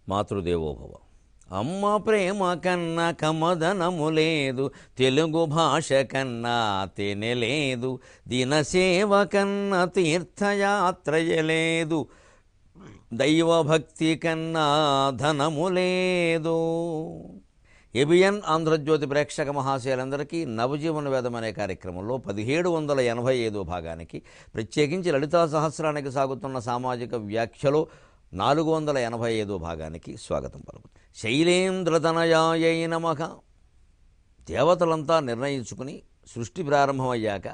మాతృదేవోభవ అమ్మ ప్రేమ కన్నా కమదనము లేదు తెలుగు భాష కన్నా తేనె లేదు దినసేవ కన్నా తీర్థయాత్రయ లేదు దైవభక్తి కన్నా ధనము లేదు ఎబిఎన్ ఆంధ్రజ్యోతి ప్రేక్షక మహాశయులందరికీ నవజీవన వేదం అనే కార్యక్రమంలో పదిహేడు వందల ఎనభై ఐదో భాగానికి ప్రత్యేకించి లలితా సహస్రానికి సాగుతున్న సామాజిక వ్యాఖ్యలో నాలుగు వందల ఎనభై ఐదో భాగానికి స్వాగతం పలుకుతుంది శైలేంద్రతనయాయ నమః దేవతలంతా నిర్ణయించుకుని సృష్టి ప్రారంభమయ్యాక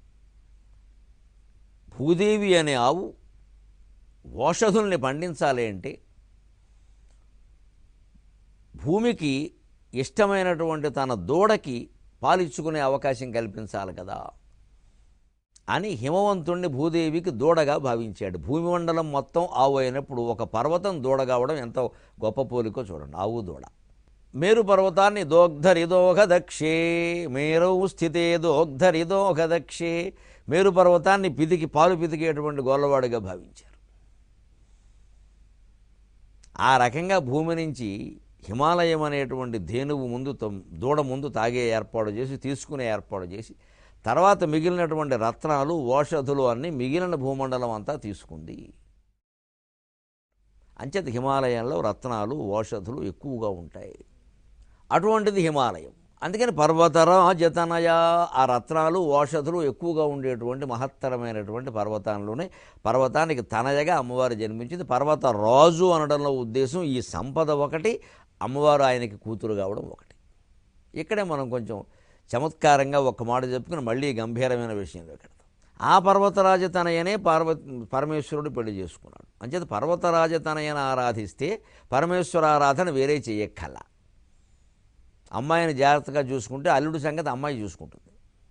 భూదేవి అనే ఆవు ఓషధుల్ని పండించాలి అంటే భూమికి ఇష్టమైనటువంటి తన దూడకి పాలిచ్చుకునే అవకాశం కల్పించాలి కదా అని హిమవంతుణ్ణి భూదేవికి దూడగా భావించాడు భూమి మండలం మొత్తం ఆవు అయినప్పుడు ఒక పర్వతం దూడ కావడం ఎంత గొప్ప పోలికో చూడండి ఆవు దూడ మేరు పర్వతాన్ని దోగ్ధరిదోఘ దక్షే మేరు స్థితే దోగ్ధరిదోఘ దక్షే మేరు పర్వతాన్ని పితికి పాలు పితికేటువంటి గొల్లవాడిగా భావించారు ఆ రకంగా భూమి నుంచి హిమాలయం అనేటువంటి ధేనువు ముందు తమ్- దూడ ముందు తాగే ఏర్పాటు చేసి తీసుకునే ఏర్పాటు చేసి తర్వాత మిగిలినటువంటి రత్నాలు ఓషధులు అన్నీ మిగిలిన భూమండలం అంతా తీసుకుంది అంచేత హిమాలయంలో రత్నాలు ఓషధులు ఎక్కువగా ఉంటాయి అటువంటిది హిమాలయం అందుకని పర్వతరాజతనయ ఆ రత్నాలు ఓషధులు ఎక్కువగా ఉండేటువంటి మహత్తరమైనటువంటి పర్వతాల్లోనే పర్వతానికి తనయగా అమ్మవారు జన్మించింది పర్వత రాజు అనడంలో ఉద్దేశం ఈ సంపద ఒకటి అమ్మవారు ఆయనకి కూతురు కావడం ఒకటి ఇక్కడే మనం కొంచెం చమత్కారంగా ఒక్క మాట చెప్పుకుని మళ్ళీ గంభీరమైన విషయంలో పెడతాం ఆ పర్వతరాజ తనయనే పార్వ పరమేశ్వరుడు పెళ్లి చేసుకున్నాడు అంచేత పర్వతరాజ తనయను ఆరాధిస్తే పరమేశ్వర ఆరాధన వేరే చేయక్కల్లా అమ్మాయిని జాగ్రత్తగా చూసుకుంటే అల్లుడి సంగతి అమ్మాయి చూసుకుంటుంది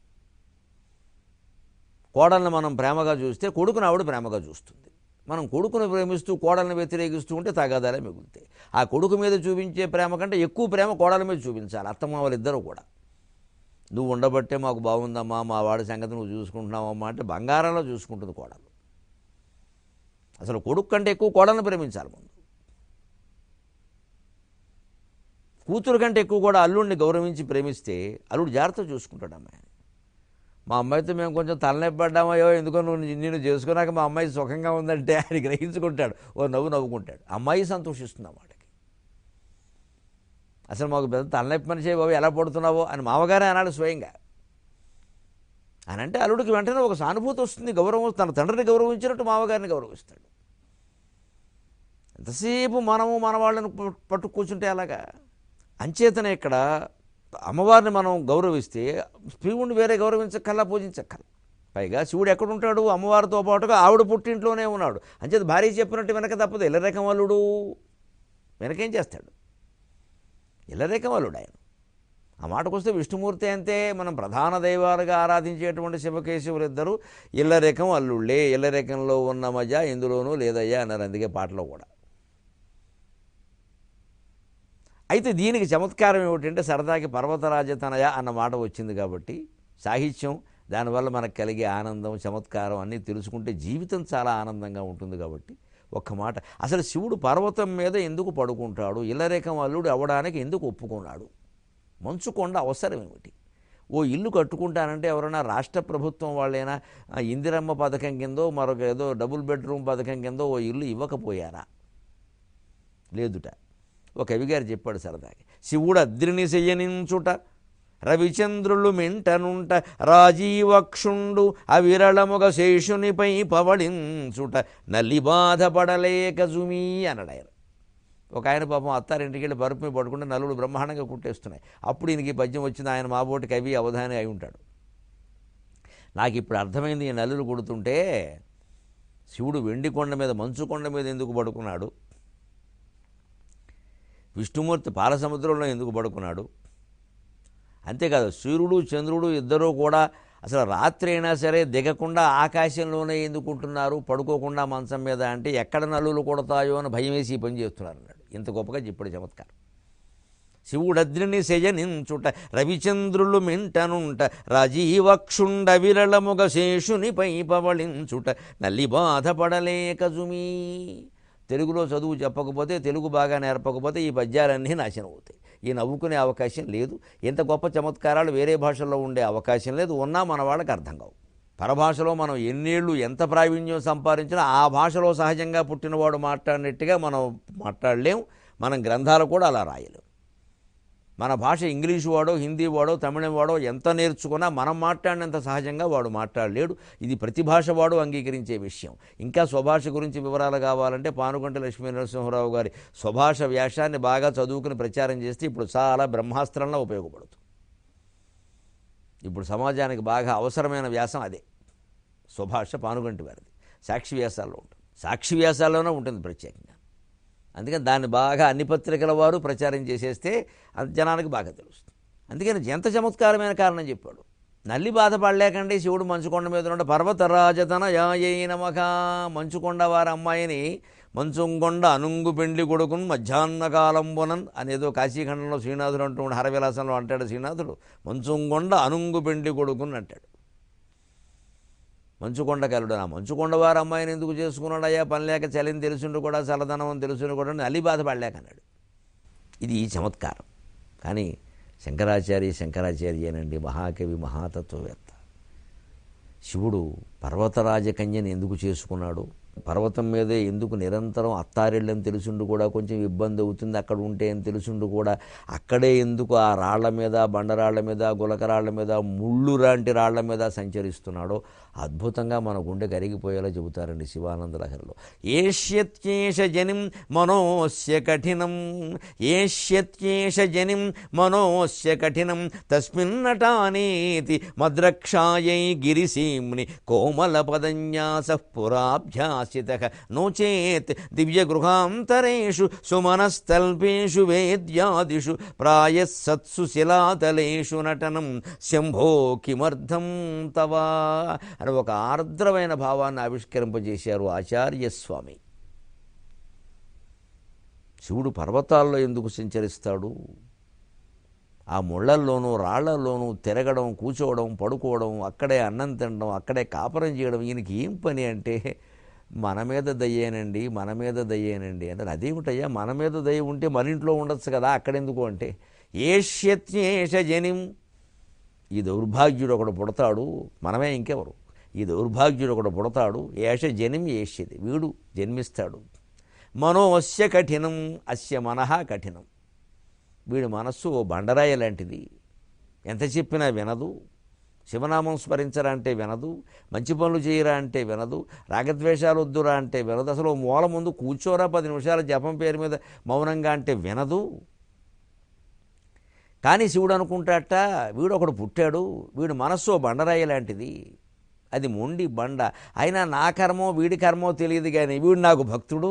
కోడల్ని మనం ప్రేమగా చూస్తే కొడుకుని ఆవిడ ప్రేమగా చూస్తుంది మనం కొడుకును ప్రేమిస్తూ కోడల్ని వ్యతిరేకిస్తూ ఉంటే తగాదాలే మిగులుతాయి ఆ కొడుకు మీద చూపించే ప్రేమ కంటే ఎక్కువ ప్రేమ కోడల మీద చూపించాలి అత్తమామలు ఇద్దరు కూడా నువ్వు ఉండబట్టే మాకు బాగుందమ్మా మా వాడి సంగతి నువ్వు చూసుకుంటున్నావమ్మా అంటే బంగారంలో చూసుకుంటుంది కోడలు అసలు కొడుకు కంటే ఎక్కువ కోడల్ని ప్రేమించాలి ముందు కూతురు కంటే ఎక్కువ కూడా అల్లుడిని గౌరవించి ప్రేమిస్తే అల్లుడు జాగ్రత్త చూసుకుంటాడు అమ్మాయిని మా అమ్మాయితో మేము కొంచెం తలనొప్పడ్డామయ్యో ఎందుకో నువ్వు నేను చేసుకున్నాక మా అమ్మాయి సుఖంగా ఉందంటే ఆయన గ్రహించుకుంటాడు ఓ నవ్వు నవ్వుకుంటాడు అమ్మాయి సంతోషిస్తుంది ఆ మాటకి అసలు మాకు పెద్ద తలనొప్పి మనిషి బాబు ఎలా పడుతున్నావో అని మామగారే అన్నాడు స్వయంగా అని అంటే అల్లుడికి వెంటనే ఒక సానుభూతి వస్తుంది గౌరవం తన తండ్రిని గౌరవించినట్టు మామగారిని గౌరవిస్తాడు ఎంతసేపు మనము మన వాళ్ళని ప- పట్టు కూర్చుంటే అలాగా అంచేతనే ఇక్కడ అమ్మవారిని మనం గౌరవిస్తే శివుడిని వేరే గౌరవించక్కల్లా పూజించక్కల పైగా శివుడు ఎక్కడుంటాడు అమ్మవారితో పాటుగా ఆవిడ పుట్టింట్లోనే ఉన్నాడు అంచేత భార్య చెప్పినట్టు వెనక తప్పదు ఎల్లరేఖం అల్లుడు వెనకేం చేస్తాడు ఎల్లరేఖం అల్లుడు ఆయన ఆ మాటకొస్తే విష్ణుమూర్తి అంతే మనం ప్రధాన దైవాలుగా ఆరాధించేటువంటి శివకేశవులు ఇద్దరు ఇల్లరేఖం అల్లుళ్ళే ఇల్లరేఖంలో ఉన్న మజ ఇందులోనూ లేదయ్యా అన్నారు అందుకే పాటలో కూడా అయితే దీనికి చమత్కారం ఏమిటంటే సరదాకి పర్వతరాజతనయ అన్న మాట వచ్చింది కాబట్టి సాహిత్యం దానివల్ల మనకు కలిగే ఆనందం చమత్కారం అన్నీ తెలుసుకుంటే జీవితం చాలా ఆనందంగా ఉంటుంది కాబట్టి ఒక్క మాట అసలు శివుడు పర్వతం మీద ఎందుకు పడుకుంటాడు ఇల్లరేఖం అల్లుడు అవ్వడానికి ఎందుకు ఒప్పుకున్నాడు మంచుకొండ అవసరం ఏమిటి ఓ ఇల్లు కట్టుకుంటానంటే ఎవరైనా రాష్ట్ర ప్రభుత్వం వాళ్ళైనా ఆ, ఇందిరమ్మ పథకం కిందో మరొక ఏదో డబుల్ బెడ్రూమ్ పథకం కిందో ఓ ఇల్లు ఇవ్వకపోయారా లేదుట ఒక కవిగారు చెప్పాడు సరదాగా శివుడు అద్రిని చెయ్యనించుట రవిచంద్రులు మెంటనుంట రాజీవక్షుండు అవిరళముగ శేషునిపై పవళించుట నలి బాధపడలేక జుమీ అన్నాడు ఆయన ఒక ఆయన పాపం అత్తారింటికి వెళ్ళి పరుపు మీద పడుకుంటే నలుగురు బ్రహ్మాండంగా కుట్టేస్తున్నాయి అప్పుడు ఈయనకి ఈ పద్యం వచ్చింది ఆయన మాబోటి కవి అవధాని అయి ఉంటాడు నాకు ఇప్పుడు అర్థమైంది ఈ నల్లులు కుడుతుంటే శివుడు వెండి కొండ మీద మంచు కొండ మీద ఎందుకు పడుకున్నాడు విష్ణుమూర్తి పాలసముద్రంలో ఎందుకు పడుకున్నాడు అంతేకాదు సూర్యుడు చంద్రుడు ఇద్దరూ కూడా అసలు రాత్రి అయినా సరే దిగకుండా ఆకాశంలోనే ఎందుకుంటున్నారు పడుకోకుండా మంచం మీద అంటే ఎక్కడ నల్లులు కొడతాయో అని భయం వేసి ఈ పని చేస్తున్నారు అన్నాడు ఇంత గొప్పగా చెప్పాడు చమత్కారం శివుడద్రిని శయనించుట రవిచంద్రులు మింటనుంట రాజీవక్షుండ విరళముగ శేషునిపై పవళించుట నల్లి బాధపడలేక జుమీ తెలుగులో చదువు చెప్పకపోతే తెలుగు బాగా నేర్పకపోతే ఈ పద్యాలన్నీ నాశనం అవుతాయి ఈ నవ్వుకునే అవకాశం లేదు ఇంత గొప్ప చమత్కారాలు వేరే భాషల్లో ఉండే అవకాశం లేదు ఉన్నా మన వాళ్ళకి అర్థం కావు పరభాషలో మనం ఎన్నేళ్ళు ఎంత ప్రావీణ్యం సంపాదించినా ఆ భాషలో సహజంగా పుట్టినవాడు మాట్లాడినట్టుగా మనం మాట్లాడలేం మనం గ్రంథాలు కూడా అలా రాయలేం మన భాష ఇంగ్లీషు వాడో హిందీ వాడో తమిళం వాడో ఎంత నేర్చుకున్నా మనం మాట్లాడినంత సహజంగా వాడు మాట్లాడలేడు ఇది ప్రతి భాష వాడు అంగీకరించే విషయం ఇంకా స్వభాష గురించి వివరాలు కావాలంటే పానుగంట లక్ష్మీ నరసింహరావు గారి స్వభాష వ్యాసాన్ని బాగా చదువుకుని ప్రచారం చేస్తే ఇప్పుడు చాలా బ్రహ్మాస్త్రంలో ఉపయోగపడుతుంది ఇప్పుడు సమాజానికి బాగా అవసరమైన వ్యాసం అదే స్వభాష పానుగంటి వారిది సాక్షి వ్యాసాల్లో ఉంటుంది సాక్షి వ్యాసాల్లోనే ఉంటుంది ప్రత్యేకంగా అందుకని దాన్ని బాగా అన్ని పత్రికల వారు ప్రచారం చేసేస్తే అది జనానికి బాగా తెలుస్తుంది అందుకని ఎంత చమత్కారమైన కారణం చెప్పాడు నల్లి బాధపడలేకండి శివుడు మంచుకొండ మీద ఉన్న పర్వతరాజతన యాయైన మఖ మంచుకొండ వారి అమ్మాయిని మంచుంగొండ అనుంగు పెండ్లి కొడుకును మధ్యాహ్న కాలంబునన్ అనేదో కాశీఖండంలో శ్రీనాథుడు అంటూ ఉండే హరవిలాసంలో అంటాడు శ్రీనాథుడు మంచుంగొండ అనుంగు పెండ్లి కొడుకుని అంటాడు మంచుకొండ కలుడు నా మంచుకొండ వారి అమ్మాయిని ఎందుకు చేసుకున్నాడు అయ్యా పని లేక చలిని తెలుసుండు కూడా చల్లదనం అని తెలుసుండు కూడా నలి బాధపడలేక అన్నాడు ఇది చమత్కారం కానీ శంకరాచార్య శంకరాచార్యేనండి మహాకవి మహాతత్వవేత్త శివుడు పర్వతరాజకన్యని ఎందుకు చేసుకున్నాడు పర్వతం మీదే ఎందుకు నిరంతరం అత్తారిళ్ళని తెలుసుండు కూడా కొంచెం ఇబ్బంది అవుతుంది అక్కడ ఉంటే అని తెలుసుండు కూడా అక్కడే ఎందుకు ఆ రాళ్ల మీద బండరాళ్ల మీద గులకరాళ్ల మీద ముళ్ళు లాంటి రాళ్ల మీద సంచరిస్తున్నాడో అద్భుతంగా మన గుండె కరిగిపోయేలా చెబుతారండి శివానంద లహరిలో ఏష్యత్యేష జనిం మనోస్య కఠినం ఏష్యత్యేష జనిం మనోస్య కఠినం తస్మిన్నటానేతి మద్రక్షాయై గిరిసీమ్ని కోమల పదన్యాస పురాభ్యాసిత నోచేత్ దివ్యగృహాంతరేషు సుమనస్తల్పేషు వేద్యాదిషు ప్రాయస్సత్సు శిలాతలేషు నటనం శంభో కిమర్థం తవా అని ఒక ఆర్ద్రమైన భావాన్ని ఆవిష్కరింపజేశారు ఆచార్యస్వామి శివుడు పర్వతాల్లో ఎందుకు సంచరిస్తాడు ఆ ముళ్ళల్లోనూ రాళ్లల్లోనూ తిరగడం కూర్చోవడం పడుకోవడం అక్కడే అన్నం తినడం అక్కడే కాపురం చేయడం ఈయనకి ఏం పని అంటే మన మీద దయ్యేనండి మన మీద దయ్యేనండి అంటే అదేమిటయ్యా మన మీద దయ్య ఉంటే మన ఇంట్లో ఉండొచ్చు కదా అక్కడెందుకు అంటే ఏష్యత్యేష జనిం ఈ దౌర్భాగ్యుడు ఒకడు పుడతాడు మనమే ఇంకెవరు ఈ దౌర్భాగ్యుడు ఒకడు పుడతాడు ఏష జనిం ఏష్యది వీడు జన్మిస్తాడు మనోస్య కఠినం అస్య మనః కఠినం వీడి మనస్సు ఓ బండరాయి లాంటిది ఎంత చెప్పినా వినదు శివనామం స్మరించరా అంటే వినదు మంచి పనులు చేయరా అంటే వినదు రాగద్వేషాలు వద్దురా అంటే వినదు అసలు ఓ మూల ముందు కూర్చోరా పది నిమిషాల జపం పేరు మీద మౌనంగా అంటే వినదు కానీ శివుడు అనుకుంటాట వీడు ఒకడు పుట్టాడు వీడు మనస్సు ఓ బండరాయి లాంటిది అది మొండి బండ అయినా నా కర్మో వీడి కర్మో తెలియదు కానీ వీడు నాకు భక్తుడు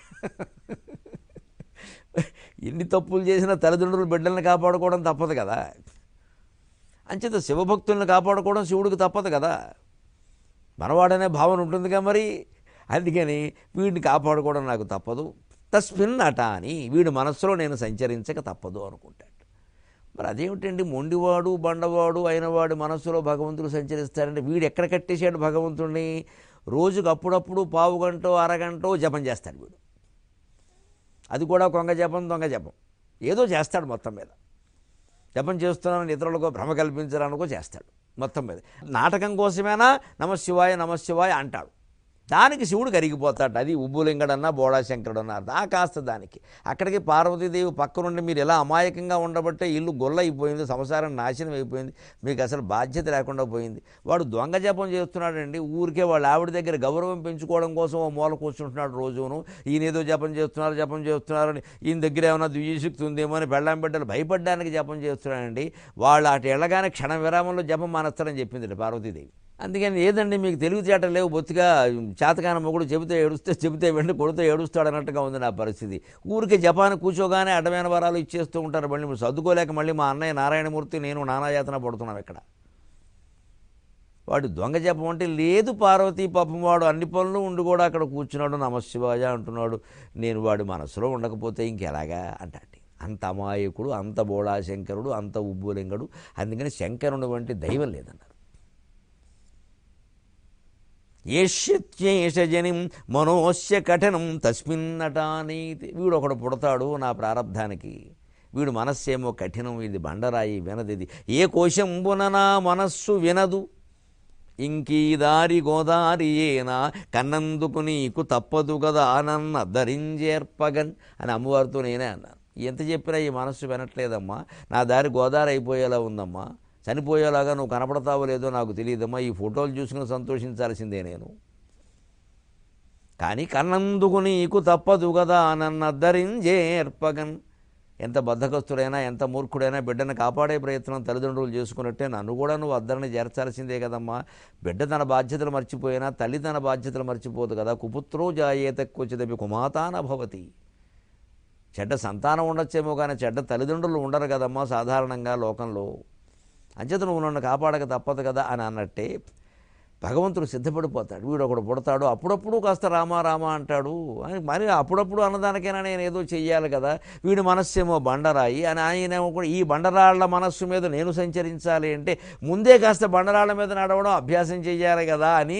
ఎన్ని తప్పులు చేసినా తల్లిదండ్రులు బిడ్డల్ని కాపాడుకోవడం తప్పదు కదా అంచేత శివభక్తుల్ని కాపాడుకోవడం శివుడికి తప్పదు కదా మనవాడనే భావన ఉంటుందిగా మరి అందుకని వీడిని కాపాడుకోవడం నాకు తప్పదు తస్మిన్ అట అని వీడి మనస్సులో నేను సంచరించక తప్పదు అనుకుంటాడు మరి అదేమిటండి మొండివాడు బండవాడు అయినవాడు మనస్సులో భగవంతుడు సంచరిస్తాడంటే వీడు ఎక్కడ కట్టేశాడు భగవంతుడిని రోజుకు అప్పుడప్పుడు పావు గంటో అరగంటో జపం చేస్తాడు వీడు అది కూడా కొంగ జపం దొంగ జపం ఏదో చేస్తాడు మొత్తం మీద జపం చేస్తున్నానని ఇతరులకు భ్రమ కల్పించడానికో చేస్తాడు మొత్తం మీద నాటకం కోసమేనా నమశివాయ నమశివాయ అంటాడు దానికి శివుడు కరిగిపోతాడు అది ఉబ్బులింగడన్నా బోడాశంకరుడు అన్నారు ఆ కాస్త దానికి అక్కడికి పార్వతీదేవి పక్కనుండి మీరు ఎలా అమాయకంగా ఉండబట్టే ఇల్లు గొల్ల అయిపోయింది సంసారం నాశనం అయిపోయింది మీకు అసలు బాధ్యత లేకుండా పోయింది వాడు దొంగ జపం చేస్తున్నాడండి ఊరికే వాళ్ళ ఆవిడ దగ్గర గౌరవం పెంచుకోవడం కోసం ఓ మూల కూర్చుంటున్నాడు రోజును ఈయన ఏదో జపం చేస్తున్నారు జపం చేస్తున్నారని ఈయన దగ్గర ఏమైనా దుయ్యశక్తి ఉందేమో అని బెళ్ళం బిడ్డలు భయపడడానికి జపం చేస్తున్నాడండి వాళ్ళు అటు వెళ్ళగానే క్షణ విరామంలో జపం మానేస్తారని చెప్పింది పార్వతీదేవి అందుకని ఏదండి మీకు తెలివితేటలు లేవు బొత్తిగా చేతకాన మొగుడు చెబితే ఏడుస్తే చెబితే వెంట కొడితే ఏడుస్తాడు అన్నట్టుగా ఉంది నా పరిస్థితి ఊరికి జపాన్ కూర్చోగానే అడ్డమైన వరాలు ఇచ్చేస్తూ ఉంటారు మళ్ళీ మీరు సర్దుకోలేక మళ్ళీ మా అన్నయ్య నారాయణమూర్తి నేను నానాయాతన పడుతున్నాం ఇక్కడ వాడు దొంగ జపం అంటే లేదు పార్వతీ పాపం వాడు అన్ని పనులు ఉండి కూడా అక్కడ కూర్చున్నాడు నమశివాయ అంటున్నాడు నేను వాడి మనసులో ఉండకపోతే ఇంకెలాగా అంటాడు అంత అమాయకుడు అంత బోడా శంకరుడు అంత ఉబ్బులింగడు అందుకని శంకరుడు వంటి దైవం లేదన్నారు ఏష్యత్యేష జనిం మనోస్య కఠినం తస్మిన్నటానీతి వీడు ఒకడు పుడతాడు నా ప్రారంధానికి వీడు మనస్సేమో కఠినం ఇది బండరాయి వినదిది ఏ కోశంబున నా మనస్సు వినదు ఇంకీ దారి గోదారి ఏనా కన్నందుకు నీకు తప్పదు కదా నన్న ధరించేర్పగన్ అని అమ్మవారితో నేనే అన్నాను ఎంత చెప్పినా ఈ మనస్సు వినట్లేదమ్మా నా దారి గోదారి అయిపోయేలా ఉందమ్మా చనిపోయేలాగా నువ్వు కనపడతావో లేదో నాకు తెలియదమ్మా ఈ ఫోటోలు చూసుకుని సంతోషించాల్సిందే నేను కానీ కన్నందుకు నీకు తప్పదు కదా నన్న ధరించేర్పగన్ ఎంత బద్ధకస్తుడైనా ఎంత మూర్ఖుడైనా బిడ్డను కాపాడే ప్రయత్నం తల్లిదండ్రులు చేసుకున్నట్టే నన్ను కూడా నువ్వు అద్దరిని చేర్చాల్సిందే కదమ్మా బిడ్డ తన బాధ్యతలు మర్చిపోయినా తల్లి తన బాధ్యతలు మర్చిపోదు కదా కుపుత్రో జాయేత క్వచిదపి కుమాతాన భవతి చెడ్డ సంతానం ఉండొచ్చేమో కానీ చెడ్డ తల్లిదండ్రులు ఉండరు కదమ్మా సాధారణంగా లోకంలో అంచేత నువ్వు నన్ను కాపాడక తప్పదు కదా అని అన్నట్టే భగవంతుడు సిద్ధపడిపోతాడు వీడు ఒకడు పుడతాడు అప్పుడప్పుడు కాస్త రామా రామా అంటాడు అని మరి అప్పుడప్పుడు అన్నదానికైనా నేను ఏదో చెయ్యాలి కదా వీడి మనస్సేమో బండరాయి అని ఆయన కూడా ఈ బండరాళ్ల మనస్సు మీద నేను సంచరించాలి అంటే ముందే కాస్త బండరాళ్ల మీద నడవడం అభ్యాసం చెయ్యాలి కదా అని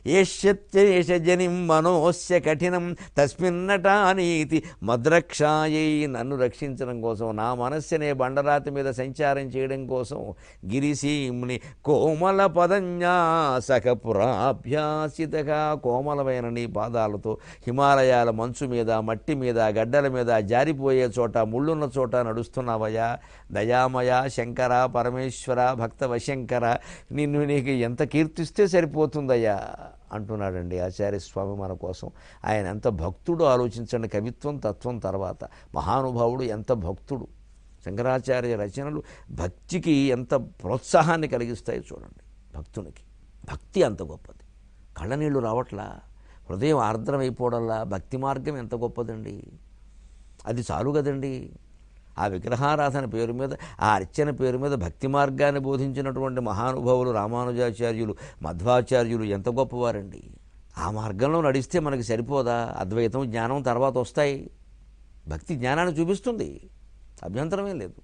ఏషత్యేషజనిం మనోస్య కఠినం తస్మిన్నట అనీతి మద్రక్షాయై నన్ను రక్షించడం కోసం నా మనస్సునే బండరాతి మీద సంచారం చేయడం కోసం గిరిసీముని కోమల పదన్యాసక పురాభ్యాసితగా కోమలమైన నీ పాదాలతో హిమాలయాల మంచు మీద మట్టి మీద గడ్డల మీద జారిపోయే చోట ముళ్ళున్న చోట నడుస్తున్నావయ్యా దయామయ శంకర పరమేశ్వర భక్త వశంకర నిన్ను నీకు ఎంత కీర్తిస్తే సరిపోతుందయ్యా అంటున్నాడండి ఆచార్యస్వామి మన కోసం ఆయన ఎంత భక్తుడు ఆలోచించండి కవిత్వం తత్వం తర్వాత మహానుభావుడు ఎంత భక్తుడు శంకరాచార్య రచనలు భక్తికి ఎంత ప్రోత్సాహాన్ని కలిగిస్తాయి చూడండి భక్తునికి భక్తి అంత గొప్పది కళ్ళనీళ్ళు రావట్లా హృదయం ఆర్ద్రమైపోవడంలా భక్తి మార్గం ఎంత గొప్పదండి అది చాలు కదండి ఆ విగ్రహారాధన పేరు మీద ఆ అర్చన పేరు మీద భక్తి మార్గాన్ని బోధించినటువంటి మహానుభావులు రామానుజాచార్యులు మధ్వాచార్యులు ఎంత గొప్పవారండి ఆ మార్గంలో నడిస్తే మనకి సరిపోదా అద్వైతం జ్ఞానం తర్వాత వస్తాయి భక్తి జ్ఞానాన్ని చూపిస్తుంది అభ్యంతరమే లేదు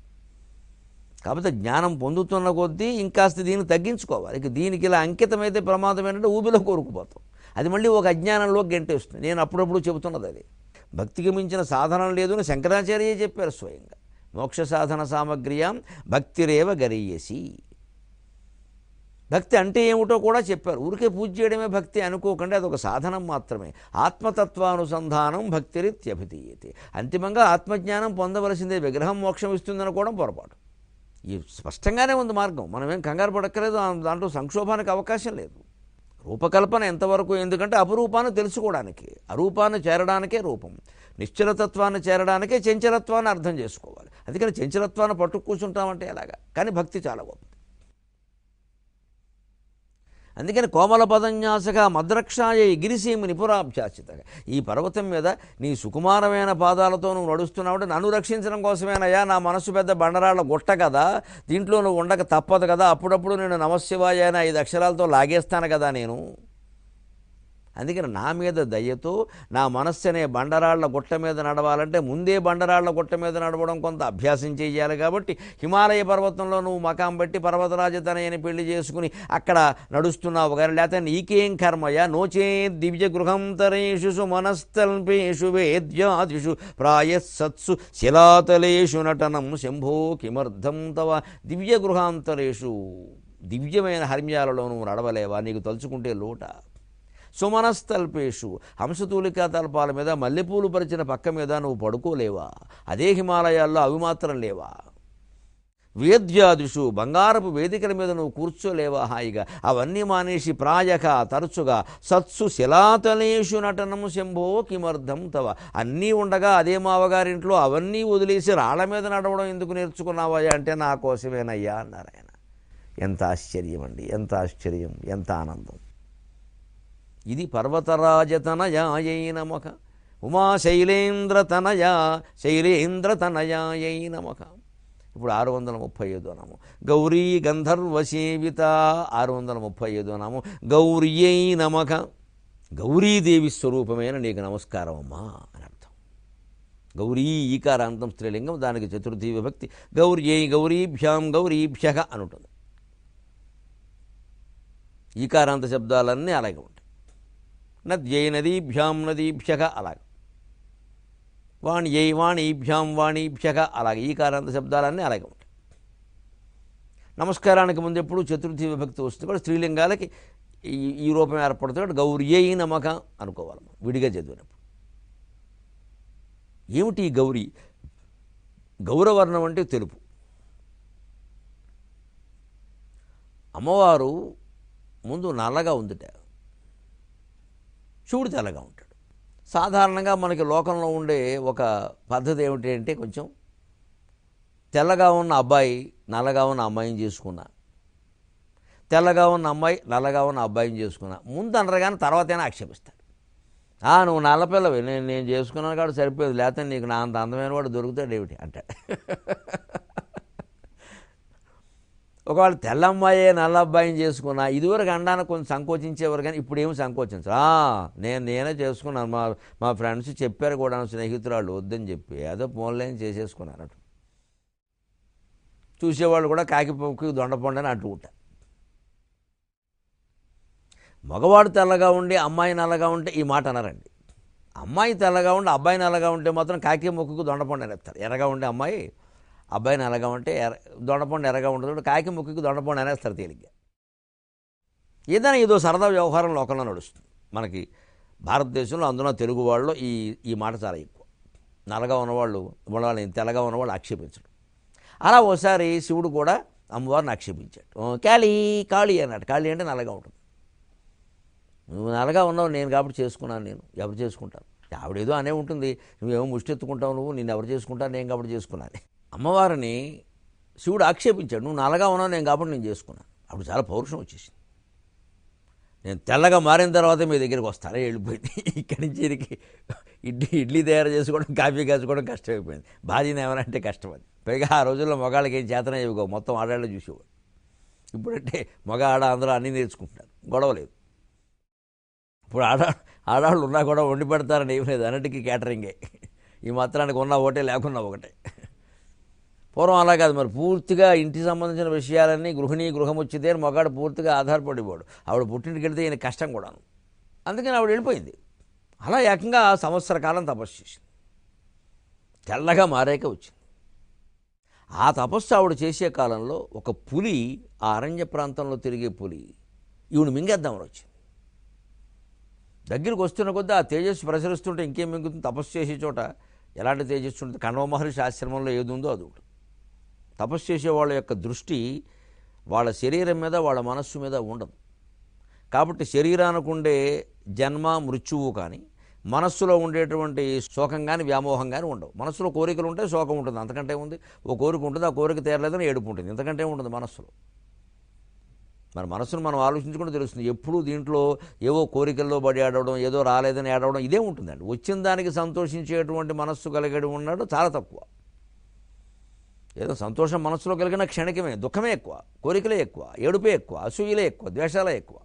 కాకపోతే జ్ఞానం పొందుతున్న కొద్దీ ఇంకాస్త దీన్ని తగ్గించుకోవాలి ఇక దీనికి ఇలా అంకితమైతే ప్రమాదం ఏంటంటే ఊబిలో కోరుకుపోతాం అది మళ్ళీ ఒక అజ్ఞానంలో గెంటేస్తుంది నేను అప్పుడప్పుడు చెబుతున్నది అది భక్తికి మించిన సాధనం లేదు అని శంకరాచార్య చెప్పారు స్వయంగా మోక్ష సాధన సామగ్రియాం భక్తిరేవ గరీయసి భక్తి అంటే ఏమిటో కూడా చెప్పారు ఊరికే పూజ చేయడమే భక్తి అనుకోకండి అదొక సాధనం మాత్రమే ఆత్మతత్వానుసంధానం భక్తిరిత్యభిధీయతే అంతిమంగా ఆత్మజ్ఞానం పొందవలసిందే విగ్రహం మోక్షం ఇస్తుందనుకోవడం పొరపాటు ఈ స్పష్టంగానే ఉంది మార్గం మనమేం కంగారు పడక్కలేదు దాంట్లో సంక్షోభానికి అవకాశం లేదు రూపకల్పన ఎంతవరకు ఎందుకంటే అపరూపాన్ని తెలుసుకోవడానికి అరూపాన్ని చేరడానికే రూపం నిశ్చలతత్వాన్ని చేరడానికే చంచలత్వాన్ని అర్థం చేసుకోవాలి అందుకని చంచలత్వాన్ని పట్టు కూర్చుంటామంటే ఎలాగా కానీ భక్తి చాలా గొప్పది అందుకని కోమల పదన్యాసగా మద్రక్షాయ గిరిసీముని పురాభ్యాసితగా ఈ పర్వతం మీద నీ సుకుమారమైన పాదాలతో నువ్వు నడుస్తున్నావు నన్ను రక్షించడం కోసమేనయ్యా నా మనసు పెద్ద బండరాళ్ళ గుట్ట కదా దీంట్లో నువ్వు ఉండక తప్పదు కదా అప్పుడప్పుడు నేను నమశివాయ అని ఐదు అక్షరాలతో లాగేస్తాను కదా నేను అందుకని నా మీద దయతో నా మనస్సు అనే బండరాళ్ల గుట్ట మీద నడవాలంటే ముందే బండరాళ్ల గుట్ట మీద నడవడం కొంత అభ్యాసం చేయాలి కాబట్టి హిమాలయ పర్వతంలో నువ్వు మకాం బట్టి పర్వతరాజతనయని పెళ్లి చేసుకుని అక్కడ నడుస్తున్నావు కానీ లేకపోతే నీకేం కర్మయ నోచే దివ్య గృహంతరేషు మనస్తల్పేషు వేద్యాదిషు ప్రాయసత్సు శిలాతలేషు నటనం శంభో కిమర్థం తవ దివ్య గృహాంతరేషు దివ్యమైన హర్మ్యాలలో నువ్వు నడవలేవా నీకు తలుచుకుంటే లోట సుమనస్తల్పేషు హంసతూలికా తల్పాల మీద మల్లెపూలు పరిచిన పక్క మీద నువ్వు పడుకోలేవా అదే హిమాలయాల్లో అవి మాత్రం లేవా వేద్యాదిషు బంగారపు వేదికల మీద నువ్వు కూర్చోలేవా హాయిగా అవన్నీ మానేసి ప్రాయక తరచుగా సత్సు శిలాతలేషు నటనం శంభో కిమర్థం తవ అన్నీ ఉండగా అదే మావగారింట్లో అవన్నీ వదిలేసి రాళ్ల మీద నడవడం ఎందుకు నేర్చుకున్నావా అంటే నా కోసమేనయ్యా అన్నారు ఆయన ఎంత ఆశ్చర్యం అండి ఎంత ఆశ్చర్యం ఎంత ఆనందం ఇది పర్వతరాజతనయాయై నమక ఉమా శైలేంద్రతనయా శైలేంద్రతనయాయై నమక ఇప్పుడు ఆరు వందల ముప్పై ఐదో నాము గౌరీ గంధర్వ సేవిత ఆరు వందల ముప్పై ఐదో నాము గౌర్యై నమక గౌరీదేవి స్వరూపమైన నీకు నమస్కారం అమ్మా అని అర్థం గౌరీ ఈకారాంతం స్త్రీలింగం దానికి చతుర్థి విభక్తి గౌర్యై గౌరీభ్యాం గౌరీభ్య అని ఉంటుంది ఈకారాంత శబ్దాలన్నీ అలాగే ఉంటాయి నద్యై నదీభ్యాం నదీభ్యక అలాగ వాణ్యై వాణీభ్యాం వాణీభ్యక అలాగే ఈ కారాంత శబ్దాలన్నీ అలాగే ఉంటాయి నమస్కారానికి ముందు ఎప్పుడు చతుర్థి విభక్తి వస్తుంది కూడా స్త్రీలింగాలకి ఈ ఈ రూపం ఏర్పడుతుంది గౌర్యై నమక అనుకోవాలి మనం విడిగా చదివినప్పుడు ఏమిటి ఈ గౌరీ గౌరవర్ణం అంటే తెలుపు అమ్మవారు ముందు నల్లగా ఉందిట శివుడు తెల్లగా ఉంటాడు సాధారణంగా మనకి లోకంలో ఉండే ఒక పద్ధతి ఏమిటి అంటే కొంచెం తెల్లగా ఉన్న అబ్బాయి నల్లగా ఉన్న అమ్మాయిని చేసుకున్నా తెల్లగా ఉన్న అమ్మాయి నల్లగా ఉన్న అబ్బాయిని చేసుకున్నా ముందు అనరు కానీ తర్వాతైనా ఆక్షేపిస్తాడు "ఆ, నువ్వు నల్లపిల్లవి నేను నేను చేసుకున్నాను కాబట్టి సరిపోయేది లేకపోతే నీకు నా అంత అందమైన వాడు దొరుకుతాడు ఏమిటి అంటాడు ఒకవేళ తెల్ల అమ్మాయే నల్ల అబ్బాయిని చేసుకున్నా ఇదివరకు అండానికి కొంచెం సంకోచించేవారు కానీ ఇప్పుడు ఏమి సంకోచించరు "ఆ, నేను నేనే చేసుకున్నాను మా మా ఫ్రెండ్స్ చెప్పారు కూడా స్నేహితురాళ్ళు వద్దని చెప్పి ఏదో ఫోన్లైన్ చేసేసుకున్నారు అటు చూసేవాళ్ళు కూడా కాకిపోకి దొండపొండని అంటూ ఉంటారు మగవాడు తెల్లగా ఉండి అమ్మాయి నల్లగా ఉంటే ఈ మాట అనరండి అమ్మాయి తెల్లగా ఉండి అబ్బాయి నల్లగా ఉంటే మాత్రం కాకి ముక్కుకు దొండపండు అనేస్తారు ఎర్రగా ఉండే అమ్మాయి అబ్బాయి నల్లగా ఉంటే ఎర్ర దొండపండు ఎర్రగా ఉంటుంది కాకి ముక్కుకు దొండపండు అనేస్తారు తేలిగ్గా ఏదైనా ఏదో సరదా వ్యవహారం లోకంలో నడుస్తుంది మనకి భారతదేశంలో అందులో తెలుగు వాళ్ళు ఈ ఈ మాట చాలా ఎక్కువ నల్లగా ఉన్నవాళ్ళు వాళ్ళని తెల్లగా ఉన్నవాళ్ళు ఆక్షేపించడం అలా ఓసారి శివుడు కూడా అమ్మవారిని ఆక్షేపించాడు "ఓ, కాళీ కాళీ అన్నాడు కాళీ అంటే నల్లగా ఉంటుంది నువ్వు నల్లగా ఉన్నావు నేను కాబట్టి చేసుకున్నాను నేను ఎవరు చేసుకుంటాను ఆవిడేదో అనే ఉంటుంది నువ్వేమో ముష్టి ఎత్తుకుంటావు నువ్వు నేను ఎవరు చేసుకుంటాను నేను కాబట్టి చేసుకున్నాను అమ్మవారిని శివుడు ఆక్షేపించాడు నువ్వు నల్లగా ఉన్నావు నేను కాబట్టి నేను చేసుకున్నాను అప్పుడు చాలా పౌరుషం వచ్చేసింది నేను తెల్లగా మారిన తర్వాత మీ దగ్గరికి వస్తానే వెళ్ళిపోయింది ఇక్కడి నుంచి ఇక్కడికి ఇడ్లీ ఇడ్లీ తయారు చేసుకోవడం కాఫీ కాచుకోవడం కష్టమైపోయింది భార్యని ఏమనంటే కష్టం అది పైగా ఆ రోజుల్లో మగాళ్ళకి ఏం చేతనే ఇవ్వకో మొత్తం ఆడాళ్ళు చూసేవాడు ఇప్పుడంటే మగ ఆడ అందరూ అన్నీ నేర్చుకుంటున్నారు గొడవ లేదు ఇప్పుడు ఆడ ఆడవాళ్ళు ఉన్నా కూడా వండి పెడతారని ఏం లేదు అన్నిటికీ క్యాటరింగే ఈ మాత్రానికి ఉన్న ఒకటే లేకున్నా ఒకటే పూర్వం అలా కాదు మరి పూర్తిగా ఇంటికి సంబంధించిన విషయాలన్నీ గృహిణి గృహం వచ్చితే అని మగాడు పూర్తిగా ఆధారపడిపోడు ఆవిడ పుట్టింటికి వెళ్తే ఈయన కష్టం కూడాను అందుకని ఆవిడ వెళ్ళిపోయింది అలా ఏకంగా సంవత్సర కాలం తపస్సు చేసింది తెల్లగా మారాక వచ్చింది ఆ తపస్సు ఆవిడ చేసే కాలంలో ఒక పులి ఆ అరణ్య ప్రాంతంలో తిరిగే పులి ఈవిడ మింగేద్దామని వచ్చింది దగ్గరికి వస్తున్న కొద్దీ ఆ తేజస్సు ప్రసరిస్తుంటే ఇంకేం మింగుతుంది తపస్సు చేసే చోట ఎలాంటి తేజస్సు ఉంటుంది కణవ మహర్షి ఆశ్రమంలో ఏది ఉందో అది ఒకటి తపస్సు చేసే వాళ్ళ యొక్క దృష్టి వాళ్ళ శరీరం మీద వాళ్ళ మనస్సు మీద ఉండదు కాబట్టి శరీరానికి ఉండే జన్మ మృత్యువు కానీ మనస్సులో ఉండేటువంటి శోకం కానీ వ్యామోహం కానీ ఉండవు మనస్సులో కోరికలు ఉంటే శోకం ఉంటుంది అంతకంటే ఉంది ఓ కోరిక ఉంటుంది ఆ కోరిక తీరలేదని ఏడుపు ఉంటుంది ఇంతకంటే ఉంటుంది మనస్సులో మన మనసును మనం ఆలోచించుకుంటే తెలుస్తుంది ఎప్పుడూ దీంట్లో ఏవో కోరికల్లో పడి ఆడవడం ఏదో రాలేదని ఆడవడం ఇదే ఉంటుందండి వచ్చిన దానికి సంతోషించేటువంటి మనస్సు కలిగడి ఉన్నాడు చాలా తక్కువ ఏదో సంతోషం మనస్సులో కలిగిన క్షణికమే దుఃఖమే ఎక్కువ కోరికలే ఎక్కువ ఏడుపే ఎక్కువ అసూయలే ఎక్కువ ద్వేషాలే ఎక్కువ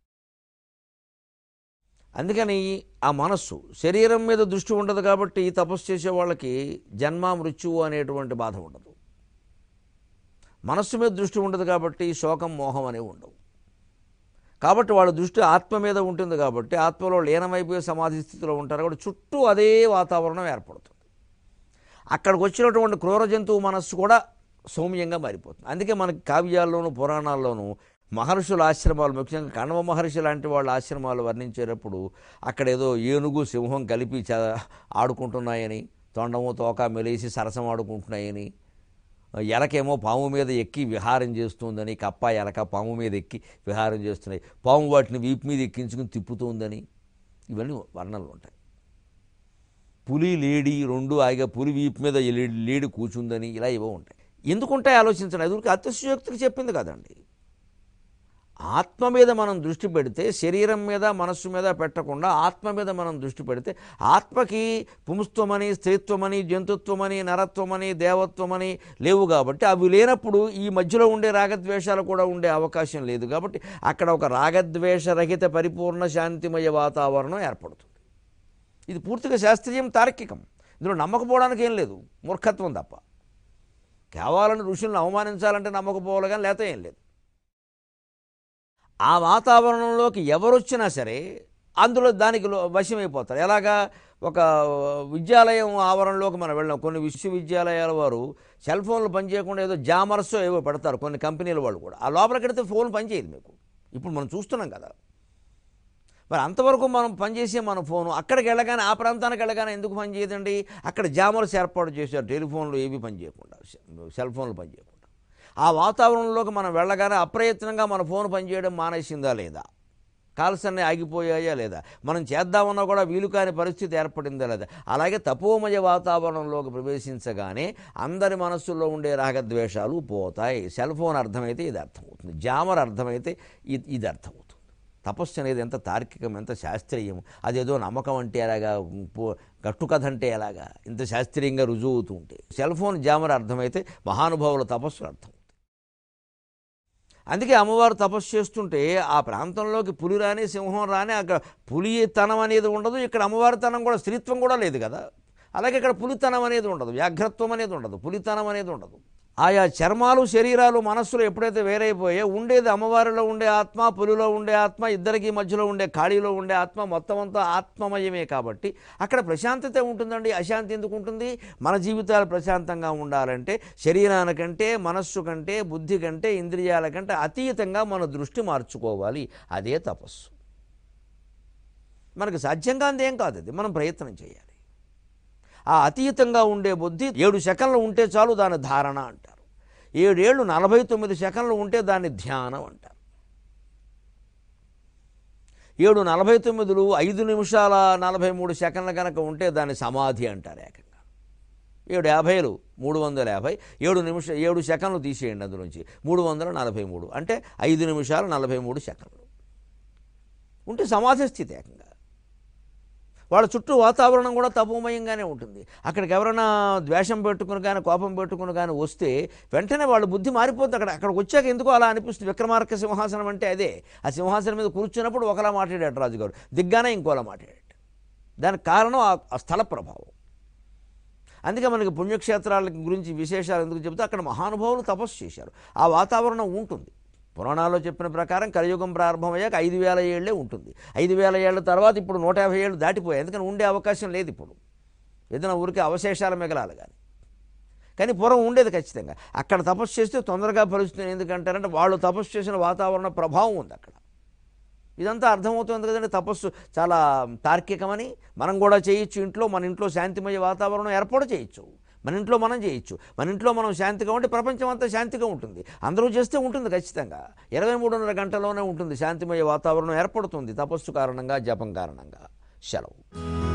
అందుకని ఆ మనస్సు శరీరం మీద దృష్టి ఉండదు కాబట్టి తపస్సు చేసే వాళ్ళకి జన్మ మృత్యువు అనేటువంటి బాధ ఉండదు మనస్సు మీద దృష్టి ఉండదు కాబట్టి శోకం మోహం అనేవి ఉండవు కాబట్టి వాళ్ళ దృష్టి ఆత్మ మీద ఉంటుంది కాబట్టి ఆత్మలో లీనమైపోయే సమాధి స్థితిలో ఉంటారు కాబట్టి చుట్టూ అదే వాతావరణం ఏర్పడుతుంది అక్కడికి వచ్చినటువంటి క్రూర జంతువు మనస్సు కూడా సౌమ్యంగా మారిపోతుంది అందుకే మనకి కావ్యాల్లోనూ పురాణాల్లోనూ మహర్షుల ఆశ్రమాలు ముఖ్యంగా కణవ మహర్షి లాంటి వాళ్ళ ఆశ్రమాలు వర్ణించేటప్పుడు అక్కడ ఏదో ఏనుగు సింహం కలిపి చ ఆడుకుంటున్నాయని తొండము తోక మెలేసి సరసం ఆడుకుంటున్నాయని ఎలకేమో పాము మీద ఎక్కి విహారం చేస్తుందని కప్ప ఎలక పాము మీద ఎక్కి విహారం చేస్తున్నాయి పాము వాటిని వీపు మీద ఎక్కించుకుని తిప్పుతుందని ఇవన్నీ వర్ణనలు ఉంటాయి పులి లేడి రెండు ఆగా పులి వీపు మీద లేడి లేడి కూర్చుందని ఇలా ఇవో ఉంటాయి ఎందుకుంటాయి ఆలోచించండి ఎదురుకి అతిశయోక్తికి చెప్పింది కదండి ఆత్మ మీద మనం దృష్టి పెడితే శరీరం మీద మనస్సు మీద పెట్టకుండా ఆత్మ మీద మనం దృష్టి పెడితే ఆత్మకి పుంస్త్వమని స్త్రీత్వమని జంతుత్వమని నరత్వమని దేవత్వమని లేవు కాబట్టి అవి లేనప్పుడు ఈ మధ్యలో ఉండే రాగద్వేషాలు కూడా ఉండే అవకాశం లేదు కాబట్టి అక్కడ ఒక రాగద్వేషరహిత పరిపూర్ణ శాంతిమయ వాతావరణం ఏర్పడుతుంది ఇది పూర్తిగా శాస్త్రీయం తార్కికం ఇందులో నమ్మకపోవడానికి ఏం లేదు మూర్ఖత్వం తప్ప కేవలం ఋషులను అవమానించాలంటే నమ్మకపోవాలి కానీ లేత ఏం లేదు ఆ వాతావరణంలోకి ఎవరొచ్చినా సరే అందులో దానికి లో- వశమైపోతారు ఎలాగా ఒక విద్యాలయం ఆవరణలోకి మనం వెళ్ళాం కొన్ని విశ్వవిద్యాలయాల వారు సెల్ ఫోన్లు పనిచేయకుండా ఏదో జామర్స్ ఏవో పెడతారు కొన్ని కంపెనీల వాళ్ళు కూడా ఆ లోపలికి వెడితే ఫోన్ పనిచేయదు మీకు ఇప్పుడు మనం చూస్తున్నాం కదా మరి అంతవరకు మనం పనిచేసే మన ఫోను అక్కడికి వెళ్ళగానే ఆ ప్రాంతానికి వెళ్ళగానే ఎందుకు పనిచేయదండి అక్కడ జామర్స్ ఏర్పాటు చేశారు టెలిఫోన్లు ఏవి పనిచేయకుండా సెల్ ఫోన్లు పనిచేయకుండా ఆ వాతావరణంలోకి మనం వెళ్ళగానే అప్రయత్నంగా మన ఫోన్ పనిచేయడం మానేసిందా లేదా కాల్స్ అన్నీ ఆగిపోయాయా లేదా మనం చేద్దామన్నా కూడా వీలు కాని పరిస్థితి ఏర్పడిందా లేదా అలాగే తపోమయ వాతావరణంలోకి ప్రవేశించగానే అందరి మనస్సుల్లో ఉండే రాగద్వేషాలు పోతాయి సెల్ ఫోన్ అర్థమైతే ఇది అర్థమవుతుంది జామర్ అర్థమైతే ఇది ఇది అర్థమవుతుంది తపస్సు అనేది ఎంత తార్కికం ఎంత శాస్త్రీయం అదేదో నమ్మకం అంటే ఎలాగా పో- గట్టు కథ అంటే ఎలాగా ఇంత శాస్త్రీయంగా రుజువు అవుతూ ఉంటే సెల్ ఫోన్ జామర్ అర్థమైతే మహానుభావుల తపస్సులు అర్థం అందుకే అమ్మవారు తపస్సు చేస్తుంటే ఆ ప్రాంతంలోకి పులి రాని సింహం రాని అక్కడ పులితనం అనేది ఉండదు ఇక్కడ అమ్మవారి తనం కూడా స్త్రీత్వం కూడా లేదు కదా అలాగే ఇక్కడ పులితనం అనేది ఉండదు వ్యాఘ్రత్వం అనేది ఉండదు పులితనం అనేది ఉండదు ఆయా చర్మాలు శరీరాలు మనస్సులు ఎప్పుడైతే వేరైపోయే ఉండేది అమ్మవారిలో ఉండే ఆత్మ పులిలో ఉండే ఆత్మ ఇద్దరికి మధ్యలో ఉండే ఖాళీలో ఉండే ఆత్మ మొత్తం అంతా ఆత్మమయమే కాబట్టి అక్కడ ప్రశాంతత ఉంటుందండి అశాంతి ఎందుకు ఉంటుంది మన జీవితాలు ప్రశాంతంగా ఉండాలంటే శరీరానికంటే మనస్సు కంటే బుద్ధి కంటే ఇంద్రియాల కంటే అతీతంగా మన దృష్టి మార్చుకోవాలి అదే తపస్సు మనకు సాధ్యంగా అందేం కాదు అది మనం ప్రయత్నం చేయాలి ఆ అతీతంగా ఉండే బుద్ధి ఏడు సెకండ్లు ఉంటే చాలు దాని ధారణ అంటారు ఏడేళ్ళు నలభై తొమ్మిది సెకండ్లు ఉంటే దాన్ని ధ్యానం అంటారు ఏడు నలభై తొమ్మిదిలు ఐదు నిమిషాల నలభై మూడు సెకండ్ల కనుక ఉంటే దాన్ని సమాధి అంటారు ఏకంగా ఏడు యాభైలు మూడు వందల యాభై ఏడు నిమిష ఏడు సెకండ్లు తీసేయండి అందులోంచి మూడు వందల నలభై మూడు అంటే ఐదు నిమిషాలు నలభై మూడు సెకండ్లు ఉంటే సమాధి స్థితి ఏకంగా వాళ్ళ చుట్టూ వాతావరణం కూడా తపోమయంగానే ఉంటుంది అక్కడికి ఎవరైనా ద్వేషం పెట్టుకుని కానీ కోపం పెట్టుకుని కానీ వస్తే వెంటనే వాళ్ళ బుద్ధి మారిపోతుంది అక్కడ అక్కడికి వచ్చాక ఎందుకో అలా అనిపిస్తుంది విక్రమార్క సింహాసనం అంటే అదే ఆ సింహాసనం మీద కూర్చున్నప్పుడు ఒకలా మాట్లాడాడు రాజుగారు దిగ్గానే ఇంకోలా మాట్లాడాడు దానికి కారణం ఆ- ఆ స్థల ప్రభావం అందుకే మనకి పుణ్యక్షేత్రాల గురించి విశేషాలు ఎందుకు చెబుతే అక్కడ మహానుభావులు తపస్సు చేశారు ఆ వాతావరణం ఉంటుంది పురాణాల్లో చెప్పిన ప్రకారం కలియుగం ప్రారంభమయ్యాక ఐదు వేల ఏళ్ళే ఉంటుంది ఐదు వేల ఏళ్ళ తర్వాత ఇప్పుడు నూట యాభై ఏళ్ళు దాటిపోయాయి ఎందుకని ఉండే అవకాశం లేదు ఇప్పుడు ఏదైనా ఊరికి అవశేషాలు మిగలాలి కానీ కానీ పూర్వం ఉండేది ఖచ్చితంగా అక్కడ తపస్సు చేస్తే తొందరగా ఫలిస్తుంది ఎందుకంటారంటే వాళ్ళు తపస్సు చేసిన వాతావరణ ప్రభావం ఉంది అక్కడ ఇదంతా అర్థమవుతుంది కదండి తపస్సు చాలా తార్కికమని మనం కూడా చేయొచ్చు ఇంట్లో మన ఇంట్లో శాంతిమయ వాతావరణం ఏర్పాటు చేయొచ్చు మన ఇంట్లో మనం చేయొచ్చు మన ఇంట్లో మనం శాంతిగా ఉంటే ప్రపంచం అంతా శాంతిగా ఉంటుంది అందరూ చేస్తే ఉంటుంది ఖచ్చితంగా ఇరవై మూడున్నర గంటలోనే ఉంటుంది శాంతిమయ వాతావరణం ఏర్పడుతుంది తపస్సు కారణంగా జపం కారణంగా సెలవు